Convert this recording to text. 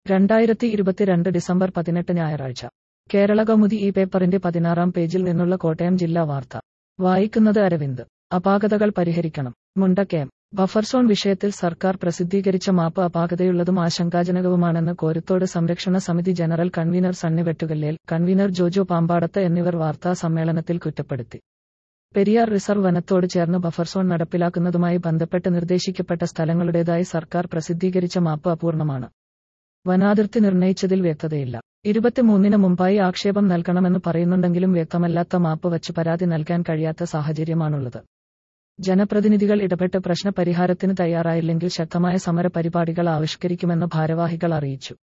രണ്ടായിരത്തി ഇരുപത്തിരണ്ട് ഡിസംബർ പതിനെട്ട് ഞായറാഴ്ച കേരള കൗമുദി ഈ പേപ്പറിന്റെ പതിനാറാം പേജിൽ നിന്നുള്ള കോട്ടയം ജില്ലാ വാർത്ത വായിക്കുന്നത് അരവിന്ദ് അപാകതകൾ പരിഹരിക്കണം മുണ്ടക്കയം ബഫർ സോൺ വിഷയത്തിൽ സർക്കാർ പ്രസിദ്ധീകരിച്ച മാപ്പ് അപാകതയുള്ളതും ആശങ്കാജനകവുമാണെന്ന് കോരുത്തോട് സംരക്ഷണ സമിതി general convener Sunny Vettukallel convener Jojo Pampadath എന്നിവർ വാർത്താ സമ്മേളനത്തിൽ കുറ്റപ്പെടുത്തി പെരിയാർ റിസർവ് വനത്തോട് ചേർന്ന് ബഫർ സോൺ നടപ്പിലാക്കുന്നതുമായി ബന്ധപ്പെട്ട് നിർദ്ദേശിക്കപ്പെട്ട സ്ഥലങ്ങളുടേതായി സർക്കാർ പ്രസിദ്ധീകരിച്ച മാപ്പ് അപൂർണമാണ് വനാതിർത്തി നിർണയിച്ചതിൽ വ്യക്തതയില്ല ഇരുപത്തിമൂന്നിന് മുമ്പായി ആക്ഷേപം നൽകണമെന്ന് പറയുന്നുണ്ടെങ്കിലും വ്യക്തമല്ലാത്ത മാപ്പ് വച്ച് പരാതി നൽകാൻ കഴിയാത്ത സാഹചര്യമാണുള്ളത് ജനപ്രതിനിധികൾ ഇടപെട്ട് പ്രശ്നപരിഹാരത്തിന് തയ്യാറായില്ലെങ്കിൽ ശക്തമായ സമര പരിപാടികൾ ആവിഷ്കരിക്കുമെന്ന് ഭാരവാഹികൾ അറിയിച്ചു